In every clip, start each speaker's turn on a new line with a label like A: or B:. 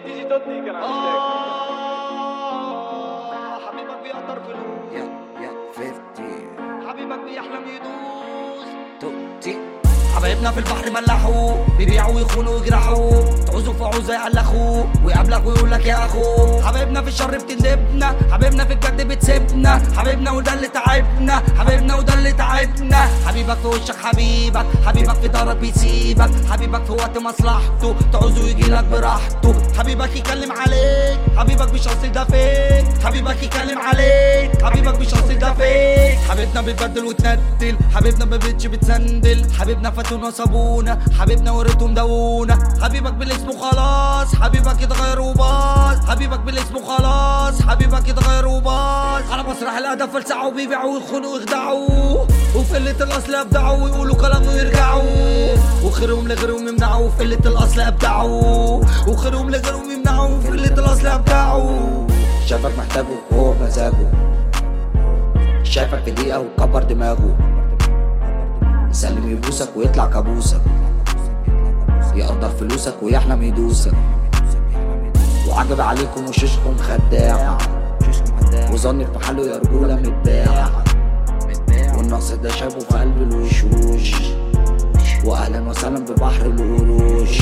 A: ديجي كان عندك
B: آه حبيبك بيقدر فلوس
C: يا يا فيفتي
B: حبيبك بيحلم يدوس
C: توتي
B: حبايبنا في البحر ملحوا بيبيعوا ويخونوا ويجرحوا تعوزوا في عوزة يقلخوا ويقابلك ويقول لك يا اخو حبايبنا في الشر بتندبنا حبايبنا في الجد بتسيبنا حبايبنا وده اللي تعبنا حبايبنا وده اللي تعبنا حبيبك في وشك حبيبك حبيبك في دارك بيسيبك حبيبك في وقت مصلحته تعوزه يجي لك براحته حبيبك يكلم عليك حبيبك مش قصدي ده فيك حبيبك يكلم عليك حبيبك مش قصدي ده فيك حبيبنا بتبدل وتندل حبيبنا ما بقتش بتسندل حبيبنا فاتونا صابونا حبيبنا وريتهم دونا حبيبك بالاسم وخلاص حبيبك يتغير وباظ حبيبك بالاسم وخلاص حبيبك يتغير وباظ على مسرح الادب فلسعوا بيبيعوا ويخونوا ويخدعوا وفي قلة الاصل ابدعوا ويقولوا كلام ويرجعوا وخيرهم لغيرهم يمنعوا في قلة الاصل ابدعوا وخيرهم لغيرهم يمنعوا في قلة الاصل ابدعوا
C: شافك محتاجه وهو بمزاجه شايفك في دقيقة وكبر دماغه يسلم يبوسك ويطلع كابوسك يقدر فلوسك ويحلم يدوسك وعجب عليكم وشوشكم خداع وظني في محله يا رجولة متباع والنقص ده شافه في قلب الوشوش واهلا وسهلا ببحر القروش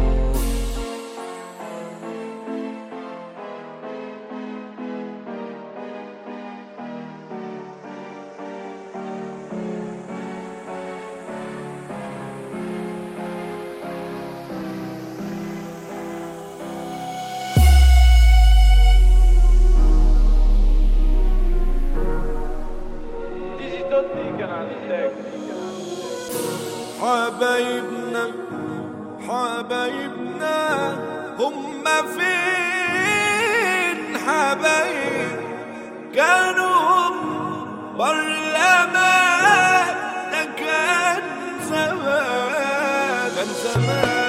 A: ديجي دودي كان عندك
D: حبايبنا حبايبنا هم فين حبايب كانوا هم برلمان ده كان زمان كان زمان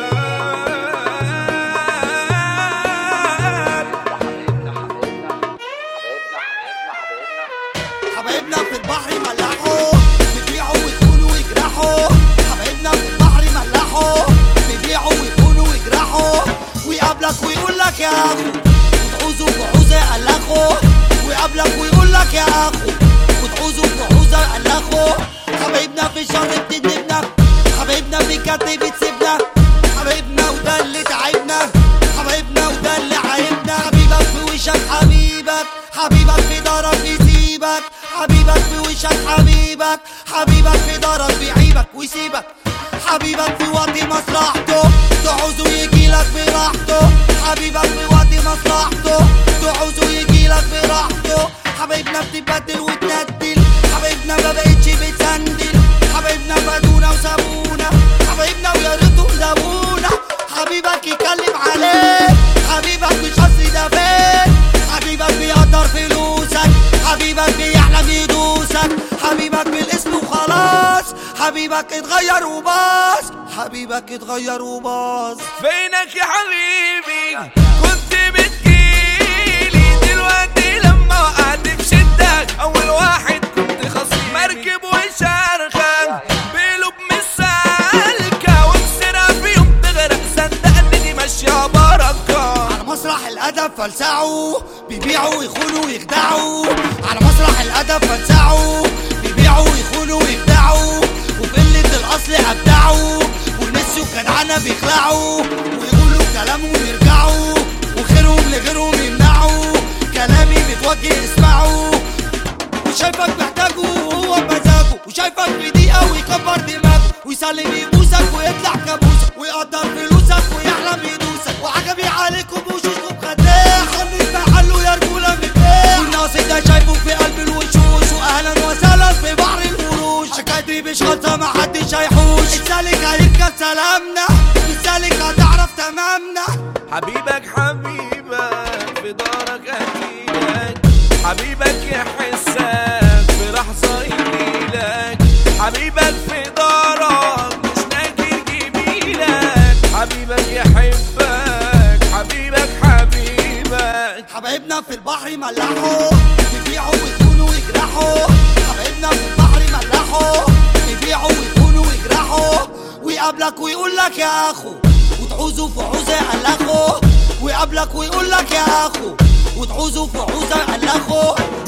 B: حبايبنا في البحر ملحوا بيبيعوا ويخونوا ويجرحوا حبايبنا في البحر ملحوا بيبيعوا ويخونوا ويجرحوا ويقابلك ويقول لك يا اخو وتعوزه بحوزه يقلخوا ويقابلك ويقول لك يا اخو وتعوزه بحوزه يقلخوا حبايبنا في الشر بتندبنا حبايبنا في الجد بتسيبنا حبايبنا وده اللي تعبنا حبايبنا وده اللي عيبنا حبيبك في وشك حبيبك حبيبك في دارك يسيبك حبيبك في وشك حبيبك حبيبك في دارك بيعيبك ويسيبك حبيبك في وقت مصلحته تعوزه يجيلك براحته حبيبك في وقت مصلحته تعوزه يجيلك براحته حبايبنا بتبدل وتندل حبايبنا ما بقتش بتسندل حبايبنا فادونا وسابونا حبايبنا ويا ريتهم سابونا حبيبك يكلم عليك حبيبك مش اصلي ده فين حبيبك بيقدر فلوسك حبيبك بيحلم يدوسك حبيبك بالاسم وخلاص حبيبك اتغير وباظ حبيبك اتغير وباظ
D: فينك يا حبيبي كنت بتجيلي دلوقتي لما وقعت في شدك اول واحد كنت خصيم مركب وشارخة بقلوب مش سالكة ومسيرها في يوم تغرق صدقني دي ماشية بركة
B: على مسرح الادب فلسعوا بيبيعوا ويخونوا ويخدعوا على مسرح الادب فلسعوا بيبيعوا ويخونوا ويخدعوا وفي قلة الاصل ابدعوا ونسيوا الجدعنة بيخلعوا ويقولوا كلام ويرجعوا وخيرهم لغيرهم يمنعوا كلامي متوجه اسمعوا وشايفك محتاجه وهو بمزاجه وشايفك في دقيقة ويكبر دماغه ويسلم يبوسك ويطلع كابوسك ويقدر فلوسك ويحلم يدوسك وعجبي عليكم وشوشكم خداع خلي محله يا رجولة من البيع والناصر ده شايفه في قلب الوشوش واهلا وسهلا في بحر القروش حكايتي مش خالصة محدش هيحوش السالك هيركب سلامنا السالك هتعرف تمامنا
D: حبيبك حبيبك في دارك اكيدك حبيبك يحسك في لحظة يجيلك حبيبك في دارك مش ناكر جميلك حبيبك يحبك حبيبك حبيبك
B: حبايبنا في البحر ملحوا بيبيعوا ويخونوا ويجرحوا حبايبنا في البحر ملحوا بيبيعوا ويخونوا ويجرحوا ويقابلك ويقول لك يا اخو وتعوزوا في عوزة يقلخوا ويقابلك ويقول لك يا اخو وتعوزه في عوزه يقلخه